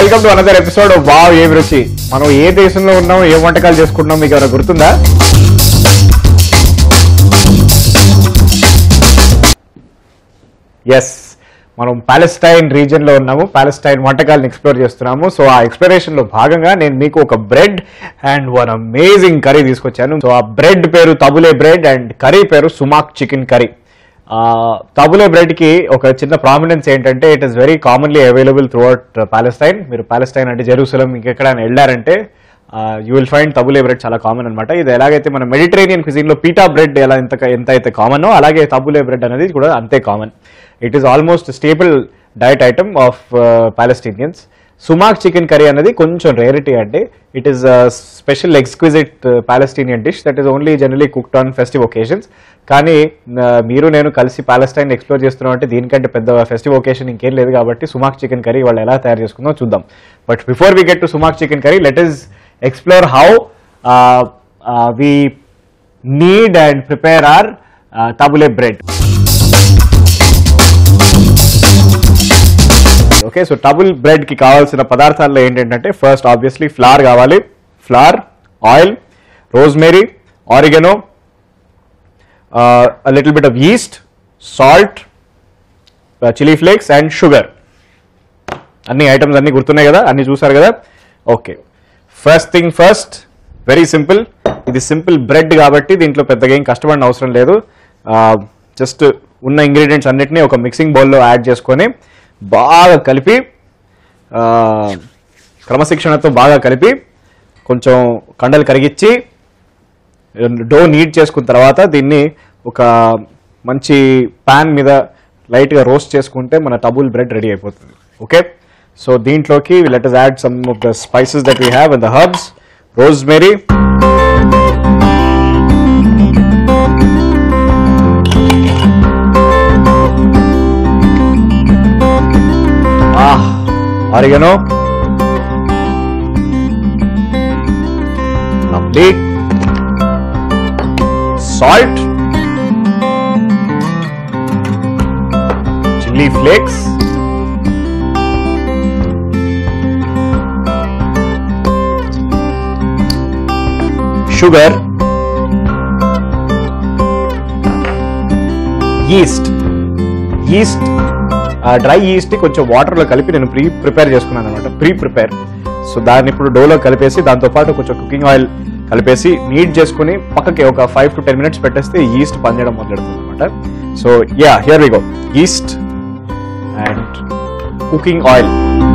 Welcome to another episode wow ఏం రుచి మనం ఏ దేశంలో ఉన్నాం ఏ వంటకాలు చేసుకుంటున్నాం మీకు ఏమైనా గుర్తుందా ఎస్ మనం పాలెస్టైన్ రీజియన్ లో ఉన్నాము పాలెస్టైన్ వంటకాలను ఎక్స్ప్లోర్ చేస్తున్నాము సో ఆ ఎక్స్ప్లోరేషన్ లో భాగంగా నేను మీకు ఒక bread and one amazing curry తీసుకొచ్చాను సో ఆ బ్రెడ్ పేరు తబులే బ్రెడ్ అండ్ కర్రీ పేరు sumac chicken curry taboon bread కి ఒక చిన్న ప్రామినెన్స్ ఏంటంటే it is very commonly available throughout Palestine మీరు పాలెస్టైన్ అంటే జెరూసలం ఇంకెక్కడైనా వెళ్ళారంటే you will find taboon bread చాలా కామన్ అనమాట ఇది ఎలాగైతే మన మెడిటరేనియన్ క్విజిన్ లో పీటా బ్రెడ్ ఎలా ఎంత ఎంత అయితే కామనో అలాగే తబులే బ్రెడ్ అనేది కూడా అంతే common it is almost staple diet item of Palestinians sumac chicken curry అనేది కొంచెం రేరిటీ అంటే it is special exquisite Palestinian dish that is only generally cooked on festive occasions కానీ uh, మీరు నేను కలిసి పాలెస్టైన్ ఎక్స్ప్లోర్ చేస్తున్నాం అంటే దీనికంటే పెద్ద ఫెస్టివ్ ఒకేషన్ ఇంకేం లేదు కాబట్టి సుమాక్ చికెన్ కర్రీ వాళ్ళు ఎలా తయారు చేసుకుందో చూద్దాం but before we get to sumac chicken curry let us explore how we need and prepare our taboon bread okay so taboon bread కి కావాల్సిన పదార్థాల్లో ఏంటంటే ఫస్ట్ ఆబ్వియస్లీ ఫ్లార్ కావాలి flour oil rosemary oregano little bit of yeast salt chilli flakes and sugar అన్ని items అన్ని గుర్తున్నాయి కదా అన్ని చూసారు కదా okay first thing first very simple ఇది సింపుల్ బ్రెడ్ కాబట్టి దీంట్లో పెద్దగా ఏం కష్టపడిన అవసరం లేదు జస్ట్ ఉన్న ఇంగ్రీడియంట్స్ అన్నిటినీ ఒక మిక్సింగ్ బౌల్లో యాడ్ చేసుకొని బాగా కలిపి ఆ, క్రమశిక్షణతో బాగా కలిపి కొంచెం కండలు కరిగించి డో నీట్ చేసుకున్న తర్వాత దీన్ని ఒక మంచి పాన్ మీద లైట్గా రోస్ట్ చేసుకుంటే మన టబుల్ బ్రెడ్ రెడీ అయిపోతుంది ఓకే సో దీంట్లోకి let us add some of the spices that we have in the herbs rosemary Ah, oregano. Lovely. Salt. Chili flakes. Sugar. Yeast. Yeast ఆ డ్రై ఈస్ట్ కొంచెం వాటర్లో కలిపి నేను ప్రీ ప్రిపేర్ చేసుకున్నాను అనమాట pre prepare so దాన్ని ఇప్పుడు డోలో కలిపేసి దాంతో పాటు కొంచెం కుకింగ్ ఆయిల్ కలిపేసి నీట్ చేసుకుని పక్కకి ఒక ఫైవ్ టు టెన్ మినిట్స్ పెట్టేస్తే ఈస్ట్ పనిచేయడం మొదలెడుతుంది అనమాట so yeah here we go yeast and cooking oil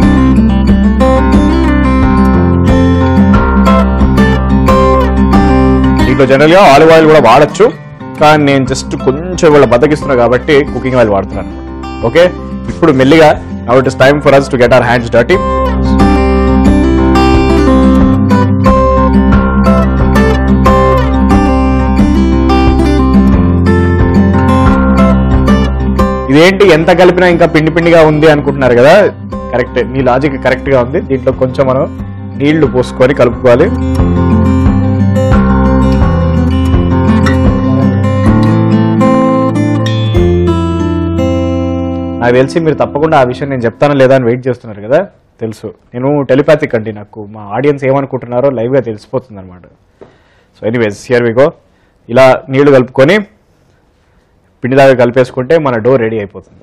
దీంట్లో జనరల్గా ఆలివ్ ఆయిల్ కూడా వాడచ్చు కానీ నేను జస్ట్ కొంచెం ఇవాళ బద్దకిస్తున్నా కాబట్టి కుకింగ్ ఆయిల్ వాడుతున్నాను అనమాట ఓకే ఇప్పుడు మెల్లిగా now it is time for us to get our hands dirty ఇదేంటి ఎంత కలిపినా ఇంకా పిండి పిండిగా ఉంది అనుకుంటున్నారు కదా కరెక్ట్ మీ లాజిక్ కరెక్ట్ గా ఉంది దీంట్లో కొంచెం మనం నీళ్లు పోసుకొని కలుపుకోవాలి నాకు తెలిసి మీరు తప్పకుండా ఆ విషయం నేను చెప్తాను లేదా అని వెయిట్ చేస్తున్నారు కదా తెలుసు నేను టెలిపాతిక్ అండి నాకు మా ఆడియన్స్ ఏమనుకుంటున్నారో లైవ్గా తెలిసిపోతుంది అనమాట so anyways here we go ఇలా నీళ్లు కలుపుకొని పిండి దాకా కలిపేసుకుంటే మన డో రెడీ అయిపోతుంది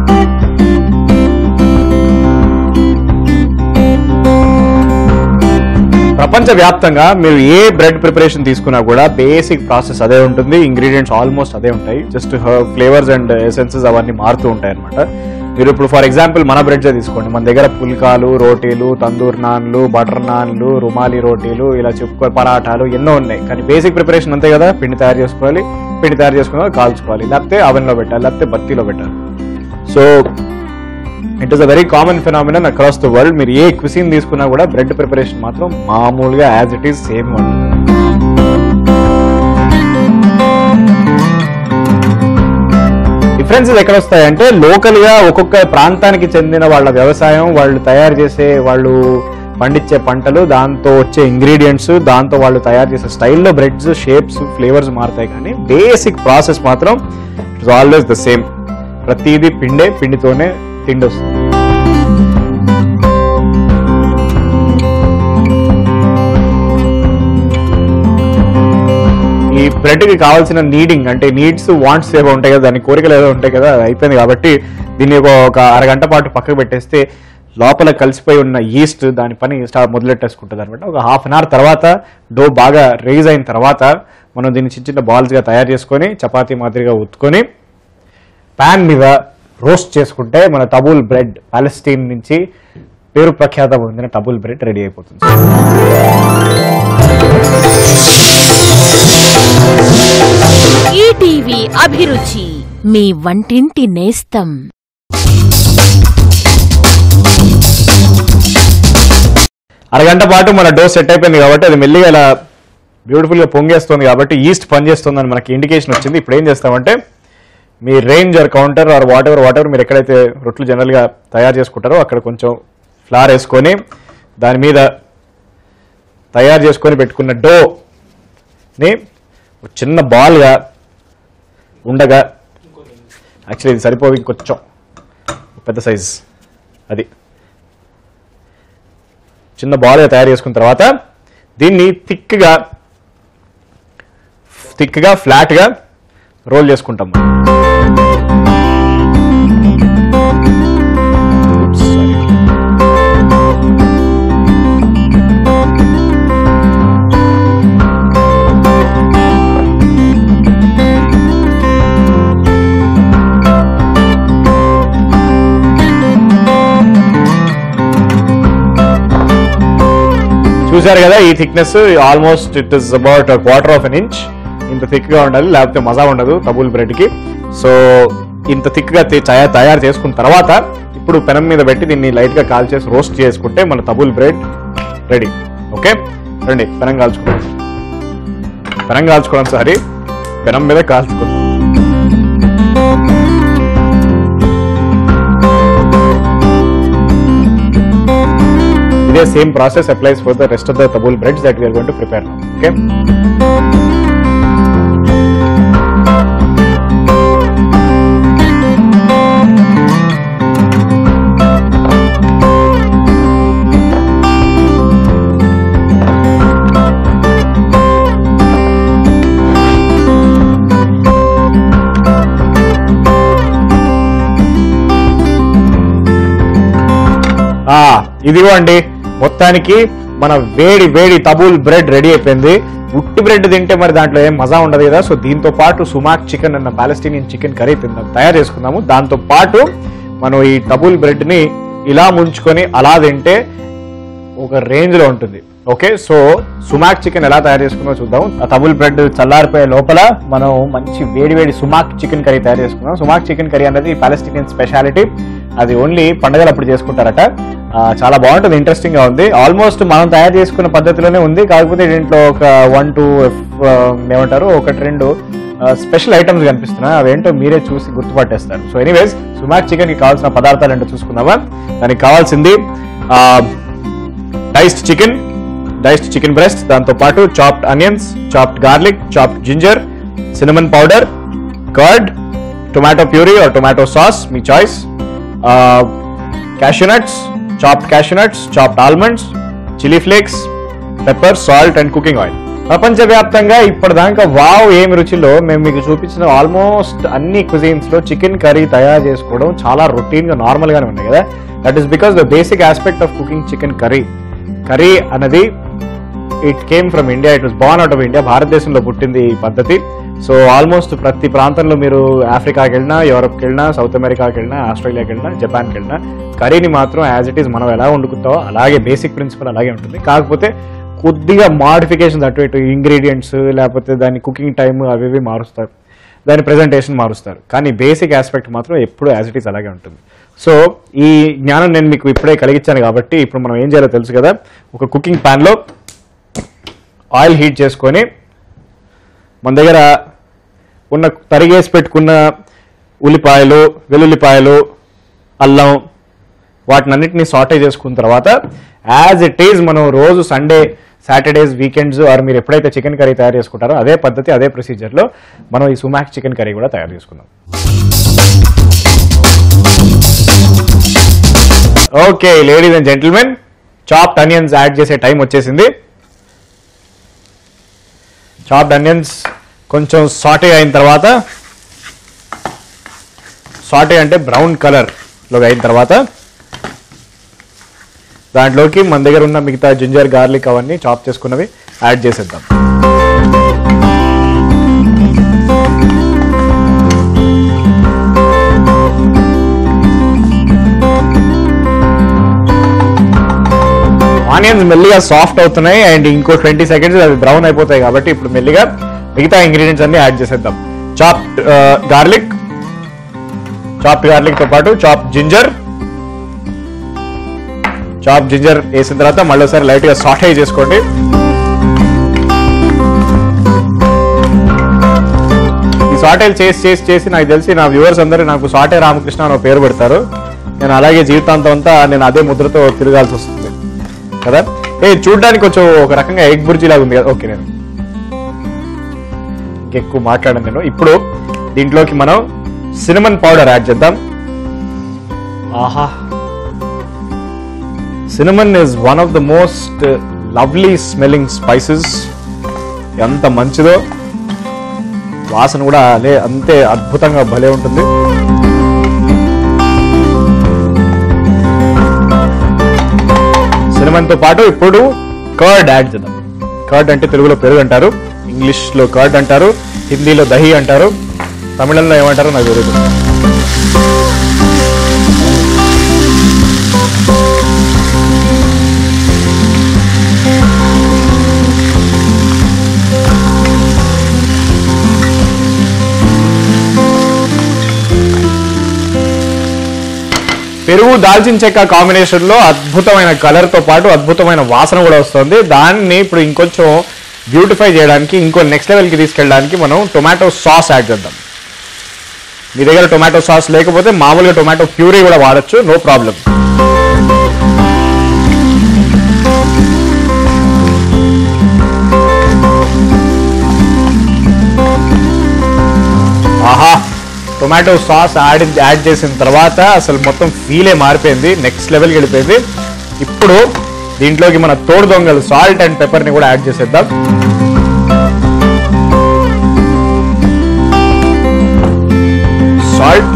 ప్రపంచవ్యాప్తంగా మీరు ఏ బ్రెడ్ ప్రిపరేషన్ తీసుకున్నా కూడా బేసిక్ ప్రాసెస్ అదే ఉంటుంది ఇంగ్రీడియంట్స్ ఆల్మోస్ట్ అదే ఉంటాయి జస్ట్ ఫ్లేవర్స్ అండ్ ఎసెన్సెస్ అవన్నీ మారుతూ ఉంటాయి అనమాట మీరు ఇప్పుడు ఫర్ ఎగ్జాంపుల్ మన బ్రెడ్స్ తీసుకోండి మన దగ్గర పుల్కాలు రోటీలు తందూర్ నాన్లు బటర్ నాన్లు రుమాలి రోటీలు ఇలా చెప్పుకో పరాఠాలు ఎన్నో ఉన్నాయి కానీ బేసిక్ ప్రిపరేషన్ అంతే కదా పిండి తయారు చేసుకోవాలి పిండి తయారు చేసుకున్న కాల్చుకోవాలి లేకపోతే అవెన్లో పెట్టాలి లేకపోతే బత్తీలో పెట్టాలి so it is a very common phenomenon across the world మీరు ఏ క్విసిన్ తీసుకున్నా కూడా బ్రెడ్ ప్రిపరేషన్ మాత్రం మామూలుగా యాజ్ ఇట్ ఈస్ సేమ్ ఉంటుంది డిఫరెన్సెస్ ఎక్కడ వస్తాయంటే లోకల్ గా ఒక్కొక్క ప్రాంతానికి చెందిన వాళ్ళ వ్యవసాయం వాళ్ళు తయారు చేసే వాళ్ళు పండించే పంటలు దాంతో వచ్చే ఇంగ్రీడియంట్స్ దాంతో వాళ్ళు తయారు చేసే స్టైల్లో బ్రెడ్స్ షేప్స్ ఫ్లేవర్స్ మారుతాయి కానీ బేసిక్ ప్రాసెస్ మాత్రం ఇట్స్ ఆల్వేస్ ద సేమ్ ప్రతిదీ పిండే పిండితోనే తిండి వస్తుంది ఈ బ్రెడ్ కి కావాల్సిన నీడింగ్ అంటే నీడ్స్ వాంట్స్ ఏవో ఉంటాయి కదా దాని కోరికలు ఏదో ఉంటాయి కదా అది అయిపోయింది కాబట్టి దీన్ని ఒక ఒక అరగంట పాటు పక్కకు పెట్టేస్తే లోపల కలిసిపోయి ఉన్న ఈస్ట్ దాని పని స్టార్ట్ మొదలెట్టేసుకుంటుంది అనమాట ఒక హాఫ్ అన్ అవర్ తర్వాత డో బాగా రేజ్ అయిన తర్వాత మనం దీన్ని చిన్న చిన్న బాల్స్గా తయారు చేసుకొని చపాతీ మాదిరిగా ఉత్తుకొని ప్యాన్ మీద రోస్ట్ చేసుకుంటే మన టబుల్ బ్రెడ్ పాలెస్టీన్ నుంచి పేరు ప్రఖ్యాత పొందిన టబుల్ బ్రెడ్ రెడీ అయిపోతుంది ఈటీవీ అభిరుచి మీ వంటింటి నేస్తం అరగంట పాటు మన డో సెట్ అయిపోయింది కాబట్టి అది మెల్లిగా ఇలా బ్యూటిఫుల్గా పొంగేస్తుంది కాబట్టి ఈస్ట్ పనిచేస్తుందని మనకి ఇండికేషన్ వచ్చింది ఇప్పుడు ఏం చేస్తామంటే మీ range or counter or whatever whatever మీరు ఎక్కడైతే రొట్టెలు జనరల్గా తయారు చేసుకుంటారో అక్కడ కొంచెం ఫ్లార్ వేసుకొని దాని మీద తయారు చేసుకొని పెట్టుకున్న డోని ఒక చిన్న బాల్గా ఉండగా యాక్చువల్లీ ఇది సరిపోయి ఇంకొంచెం పెద్ద సైజ్ అది చిన్న బాల్గా తయారు చేసుకున్న తర్వాత దీన్ని థిక్గా థిక్గా ఫ్లాట్గా రోల్ చేసుకుంటాం మనం. Oops, sorry. చూశారు కదా ఈ thickness almost it is about quarter of an inch ఇంత థిక్ గా ఉండాలి లేకపోతే మజా ఉండదు టబుల్ బ్రెడ్ కి సో ఇంత థిక్ గా తే- తయా- తయారు చేసుకున్న తర్వాత ఇప్పుడు పెనం మీద పెట్టి దీన్ని లైట్ గా కాల్ చేసి రోస్ట్ చేసుకుంటే మన టబుల్ బ్రెడ్ రెడీ ఓకే రండి పెనం కాల్చుకుందాం పెనం కాల్చుకోవడం సారీ పెనం మీద కాల్చుకుందాం ఇదే same process applies for the rest of the taboon breads that we're going to prepare okay ఆ ఇదిగో అండి మొత్తానికి మన వేడి వేడి తబూల్ బ్రెడ్ రెడీ అయిపోయింది ఉట్టి బ్రెడ్ తింటే మరి దాంట్లో ఏం మజా ఉండదు కదా సో దీంతో పాటు సుమాక్ చికెన్ అన్న పాలస్టీనియన్ చికెన్ కర్రీ తిందాం తయారు చేసుకుందాము దాంతో పాటు మనం ఈ టబుల్ బ్రెడ్ ని ఇలా ముంచుకొని అలా తింటే ఒక రేంజ్ లో ఉంటుంది ఓకే సో సుమాక్ చికెన్ ఎలా తయారు చేసుకుందో చూద్దాం ఆ తబుల్ బ్రెడ్ చల్లారిపోయే లోపల మనం మంచి వేడి వేడి సుమాక్ చికెన్ కర్రీ తయారు చేసుకుందాం సుమాక్ చికెన్ కర్రీ అనేది పాలస్టీనియన్ స్పెషాలిటీ అది ఓన్లీ పండగలు అప్పుడు చేసుకుంటారట ఆ, చాలా బాగుంటుంది ఇంట్రెస్టింగ్ గా ఉంది ఆల్మోస్ట్ మనం తయారు చేసుకున్న పద్ధతిలోనే ఉంది కాకపోతే దీంట్లో ఒక వన్ టూ ఏమంటారు ఒకటి రెండు స్పెషల్ ఐటమ్స్ కనిపిస్తున్నాయి అవేంటో మీరే చూసి గుర్తుపట్టేస్తారు సో ఎనీవేస్ సుమాక్ చికెన్ కి కావాల్సిన పదార్థాలు ఏంటో చూసుకుందామా దానికి కావాల్సింది ఆ, diced chicken diced chicken breast దాంతో పాటు chopped onions chopped garlic chopped ginger cinnamon powder curd tomato puree or tomato sauce మీ choice cashew nuts chopped cashew nuts chopped almonds chilli flakes pepper salt and cooking oil ప్రపంచవ్యాప్తంగా ఇప్పటిదాకా wow ఏమి రుచిలో మేము మీకు చూపించిన ఆల్మోస్ట్ అన్ని cuisines లో చికెన్ కర్రీ తయారు చేసుకోవడం చాలా రొటీన్ గా నార్మల్ గానే ఉన్నాయి కదా that is because the basic aspect of cooking chicken curry curry అన్నది it came from India it was born out of India భారతదేశంలో పుట్టింది ఈ పద్ధతి సో ఆల్మోస్ట్ ప్రతి ప్రాంతంలో మీరు ఆఫ్రికాకి వెళ్ళినా యూరప్కి వెళ్ళినా సౌత్ అమెరికాకి వెళ్ళినా ఆస్ట్రేలియాకి వెళ్ళినా జపాన్కి వెళ్ళినా కర్రీని మాత్రం యాజ్ ఇట్ ఈస్ మనం ఎలా వండుకుంటామో అలాగే బేసిక్ ప్రిన్సిపల్ అలాగే ఉంటుంది కాకపోతే కొద్దిగా మాడిఫికేషన్స్ అటు ఇటు ఇంగ్రీడియంట్స్ లేకపోతే దాని కుకింగ్ టైం అవి ఇవి మారుస్తారు దాని ప్రెజెంటేషన్ మారుస్తారు కానీ బేసిక్ ఆస్పెక్ట్ మాత్రం ఎప్పుడు యాజ్ ఇట్ ఈస్ అలాగే ఉంటుంది సో ఈ జ్ఞానం నేను మీకు ఇప్పుడే కలిగించాను కాబట్టి ఇప్పుడు మనం ఏం చేయాలో తెలుసు కదా ఒక కుకింగ్ ప్యాన్లో ఆయిల్ హీట్ చేసుకొని మన దగ్గర ఉన్న తరిగేసి పెట్టుకున్న ఉల్లిపాయలు వెల్లుల్లిపాయలు అల్లం వాటినన్నిటిని సాటే చేసుకున్న తర్వాత యాజ్ ఇట్ ఈజ్ మనం రోజు సండే సాటర్డేస్ వీకెండ్స్ ఆర్ మీరు ఎప్పుడైతే చికెన్ కర్రీ తయారు చేసుకుంటారో అదే పద్ధతి అదే ప్రొసీజర్లో మనం ఈ సుమాక్ చికెన్ కర్రీ కూడా తయారు చేసుకుందాం okay ladies and gentlemen chopped onions add చేసే టైం వచ్చేసింది చాప్డ్ అనియన్స్ కొంచెం సాటే అయిన తర్వాత సాటే అంటే బ్రౌన్ కలర్లో అయిన తర్వాత దాంట్లోకి మన దగ్గర ఉన్న మిగతా జింజర్ గార్లిక్ అవన్నీ చాప్ చేసుకున్నవి యాడ్ చేసేద్దాం ఆనియన్స్ మెల్లిగా సాఫ్ట్ అవుతున్నాయి అండ్ ఇంకో ట్వంటీ సెకండ్స్ అవి బ్రౌన్ అయిపోతాయి కాబట్టి ఇప్పుడు మెల్లిగా మిగతా ఇంగ్రీడియంట్స్ అన్ని యాడ్ చేసేద్దాం చాప్ గార్లిక్ చాప్ గార్లిక్ తో పాటు చాప్ జింజర్ చాప్ జింజర్ వేసిన తర్వాత మళ్ళీ ఒకసారి లైట్ గా సాటే చేసుకోండి ఈ సాటేలు చేసి చేసి చేసి నాకు తెలిసి నా వ్యూవర్స్ అందరూ నాకు సాటే రామకృష్ణ అని ఒక పేరు పెడతారు నేను అలాగే జీవితాంతం అంతా నేను అదే ముద్రతో తిరగాల్సి వస్తుంది కదా ఏ చూడడానికి కొంచెం ఒక రకంగా ఎగ్ బుర్జీ లాగా ఉంది కదా ఓకే నేను ఇంకెక్కువ మాట్లాడాను నేను ఇప్పుడు దీంట్లోకి మనం సినిమన్ పౌడర్ యాడ్ చేద్దాం ఆహా cinnamon is one of the most lovely smelling spices ఎంత మంచిదో వాసన కూడా అదే అంతే అద్భుతంగా భలే ఉంటుంది సినిమాతో పాటు ఇప్పుడు కర్డ్ యాడ్ చేద్దాం కర్డ్ అంటే తెలుగులో పెరుగు అంటారు ఇంగ్లీష్ లో కర్డ్ అంటారు హిందీలో దహి అంటారు తమిళంలో ఏమంటారో నాకు తెలియదు పెరుగు దాల్చిన చెక్క కాంబినేషన్ లో అద్భుతమైన కలర్ తో పాటు అద్భుతమైన వాసన కూడా వస్తుంది దాన్ని ఇప్పుడు ఇంకొంచెం బ్యూటిఫై చేయడానికి ఇంకో నెక్స్ట్ లెవెల్ కి తీసుకెళ్ళడానికి మనం టొమాటో సాస్ యాడ్ చేద్దాం మీ దగ్గర టొమాటో సాస్ లేకపోతే మామూలుగా టొమాటో ప్యూరీ కూడా వాడచ్చు నో ప్రాబ్లం ఆహా టొమాటో సాస్ యాడ్ యాడ్ చేసిన తర్వాత అసలు మొత్తం ఫీలే మారిపోయింది నెక్స్ట్ లెవెల్కి వెళ్ళిపోయింది ఇప్పుడు దీంట్లోకి మన తోడు దొంగలు సాల్ట్ అండ్ పెప్పర్ని కూడా యాడ్ చేసేద్దాం సాల్ట్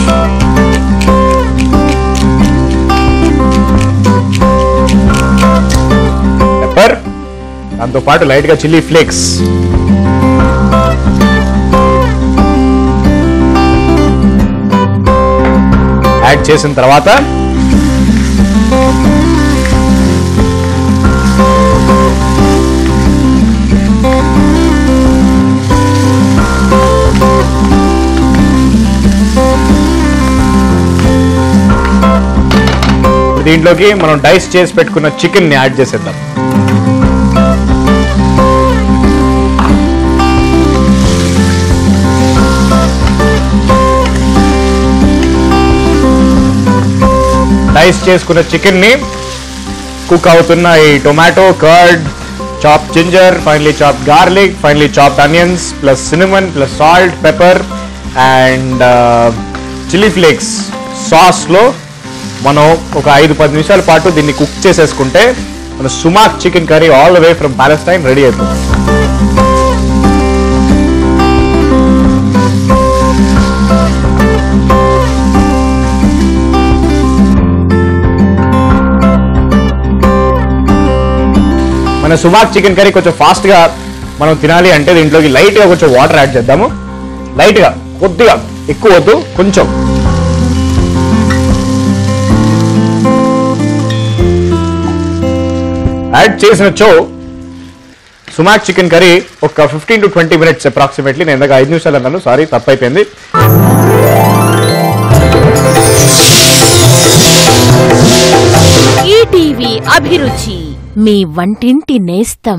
పెప్పర్ దాంతో పాటు లైట్గా చిల్లీ ఫ్లేక్స్ యాడ్ చేసిన తర్వాత దీంట్లోకి మనం డైస్ చేసి పెట్టుకున్న చికెన్ ని యాడ్ చేసేద్దాం డైస్ చేసుకున్న చికెన్ ని కుక్ అవుతున్న ఈ tomato curd chop ginger finally chop garlic finally chop onions plus cinnamon plus salt pepper and chilli flakes సాస్లో మనం ఒక ఐదు పది నిమిషాల పాటు దీన్ని కుక్ చేసేసుకుంటే మన sumac chicken curry all the way from Palestine ready అయిపోతుంది మన సుమాక్ చికెన్ కర్రీ కొంచెం ఫాస్ట్ గా మనం తినాలి అంటే దీంట్లోకి లైట్ గా కొంచెం వాటర్ యాడ్ చేద్దాము లైట్ గా కొద్దిగా ఎక్కువ వద్దు కొంచెం యాడ్ చేసినచో సుమాక్ చికెన్ కర్రీ ఒక fifteen to twenty minutes approximately నేను ఇందాక ఐదు నిమిషాలు అన్నాను సారీ తప్పైపోయింది ఈటీవీ అభిరుచి మీ వంటింటి నేస్తం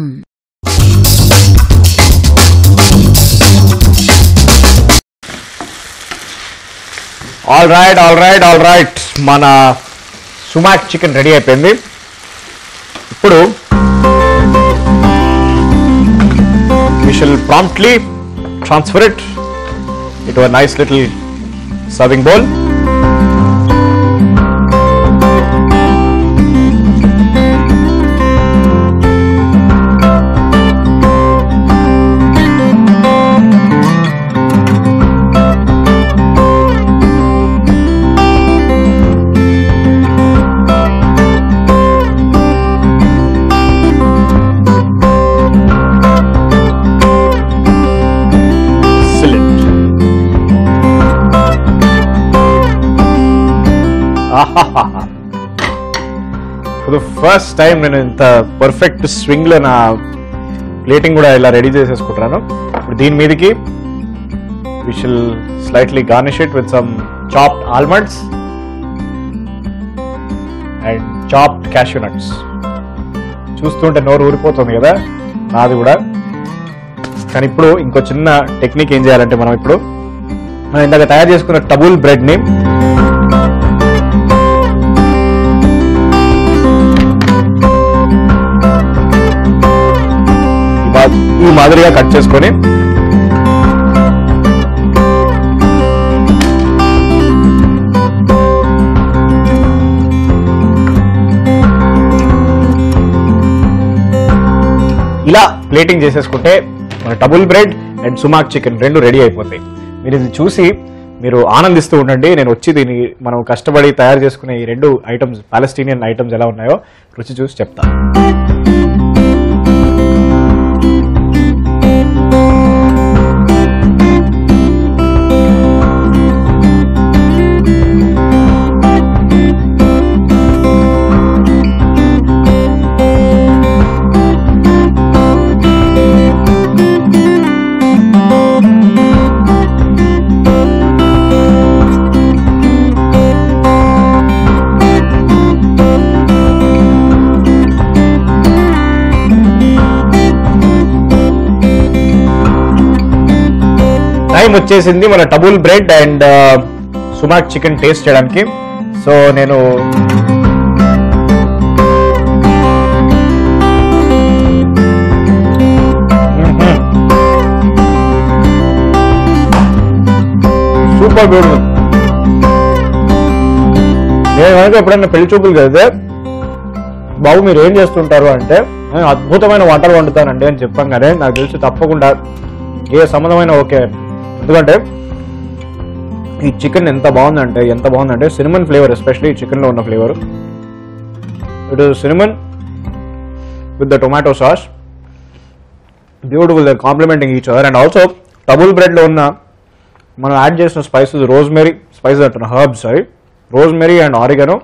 all right all right all right మన సుమాక్ చికెన్ రెడీ అయిపోయింది ఇప్పుడు we shall promptly transfer it into a nice little serving bowl. For the first time నేను ఇంత పర్ఫెక్ట్ స్వింగ్ లో నా ప్లేటింగ్ కూడా ఇలా రెడీ చేసేసుకుంటున్నాను ఇప్పుడు దీని మీదకి we shall slightly garnish it with some chopped almonds and chopped cashew nuts చూస్తుంటే నోరు ఊరిపోతుంది కదా నాది కూడా కానీ ఇప్పుడు ఇంకో చిన్న టెక్నిక్ ఏం చేయాలంటే మనం ఇప్పుడు మనం ఇందాక తయారు చేసుకున్న టబుల్ బ్రెడ్ ని ఈ మా- ఈ మాదిరిగా కట్ చేసుకొని ఇలా ప్లేటింగ్ చేసేసుకుంటే మన double bread and sumac chicken రెండు రెడీ అయిపోతాయి మీరు ఇది చూసి మీరు ఆనందిస్తూ ఉండండి నేను వచ్చి దీన్ని మనం కష్టపడి తయారు చేసుకునే ఈ రెండు ఐటమ్స్ పాలస్టీనియన్ ఐటమ్స్ ఎలా ఉన్నాయో రుచి చూసి చెప్తాను టైం వచ్చేసింది మన టబుల్ bread and sumac chicken taste చేయడానికి సో నేను సూపర్ బ్యూటిఫుల్ నేను కనుక ఎప్పుడైనా పెళ్లి చూపులు కలిగితే బాబు మీరు ఏం చేస్తుంటారు అంటే నేను అద్భుతమైన వంటలు వండుతానండి అని చెప్పాం కానీ నాకు తెలిసి తప్పకుండా ఏ సంబంధమైన ఓకే ఎందుకంటే ఈ చికెన్ ఎంత బాగుందంటే ఎంత బాగుందంటే సినిమన్ ఫ్లేవర్ ఎస్పెషలీ చికెన్లో ఉన్న flavour it is cinnamon with the tomato sauce beautiful the complimenting each other and also double బ్రెడ్లో ఉన్న మనం యాడ్ చేసిన స్పైసెస్ రోజ్మెరీ స్పైసెస్ అంటున్నా herbs sorry rosemary and oregano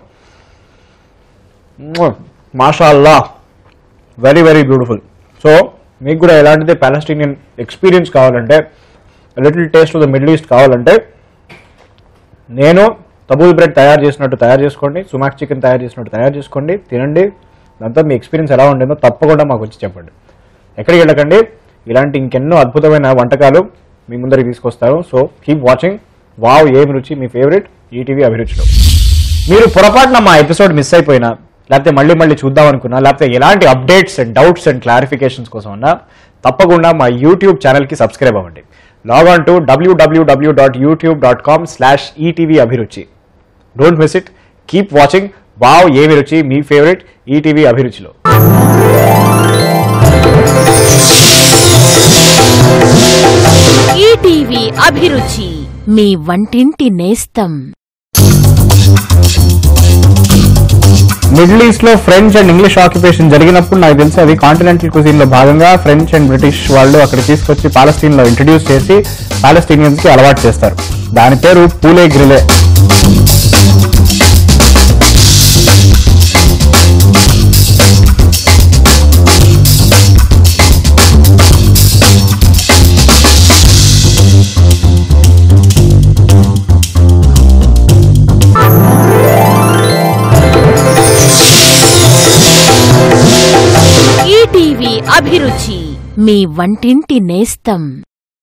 మాషాల్లా వెరీ వెరీ బ్యూటిఫుల్ సో మీకు కూడా ఎలాంటిది పాలస్టీనియన్ ఎక్స్పీరియన్స్ కావాలంటే little taste of the middle east కావాలంటే నేను తబూల్ బ్రెడ్ తయారు చేసినట్టు తయారు చేసుకోండి సుమాక్ చికెన్ తయారు చేసినట్టు తయారు చేసుకోండి తినండి దాంతో మీ ఎక్స్పీరియన్స్ ఎలా ఉండిందో తప్పకుండా మాకు వచ్చి చెప్పండి ఎక్కడికి వెళ్ళకండి ఇలాంటి ఇంకెన్నో అద్భుతమైన వంటకాలు మీ ముందరికి తీసుకొస్తారు సో కీప్ వాచింగ్ వావ్ ఏమి రుచి మీ ఫేవరెట్ ఈటీవీ అభిరుచిలో మీరు పొరపాటున మా ఎపిసోడ్ మిస్ అయిపోయినా లేకపోతే మళ్ళీ మళ్ళీ చూద్దాం అనుకున్నా లేకపోతే ఎలాంటి updates and doubts and clarifications కోసం ఉన్నా తప్పకుండా మా యూట్యూబ్ ఛానల్కి సబ్స్క్రైబ్ అవ్వండి log on to W W W dot YouTube dot com slash ETV Abhiruchi don't miss it keep watching wow ఏమి రుచి మీ ఫేవరెట్ ఈటీవీ అభిరుచిలో ఈటీవీ అభిరుచి మీ వంటింటి నేస్తం మిడిల్ ఈస్ట్ లో ఫ్రెంచ్ అండ్ ఇంగ్లీష్ ఆక్యుపేషన్ జరిగినప్పుడు నాకు తెలిసి అది కాంటినెంటల్ కుజిన్ లో భాగంగా ఫ్రెంచ్ అండ్ బ్రిటిష్ వాళ్ళు అక్కడ తీసుకొచ్చి పాలస్తీన్ లో ఇంట్రడ్యూస్ చేసి పాలస్తీనియన్స్ కి అలవాటు చేస్తారు దాని పేరు పూలే గ్రిలే ఈటీవీ అభిరుచి మీ వంటింటి నేస్తం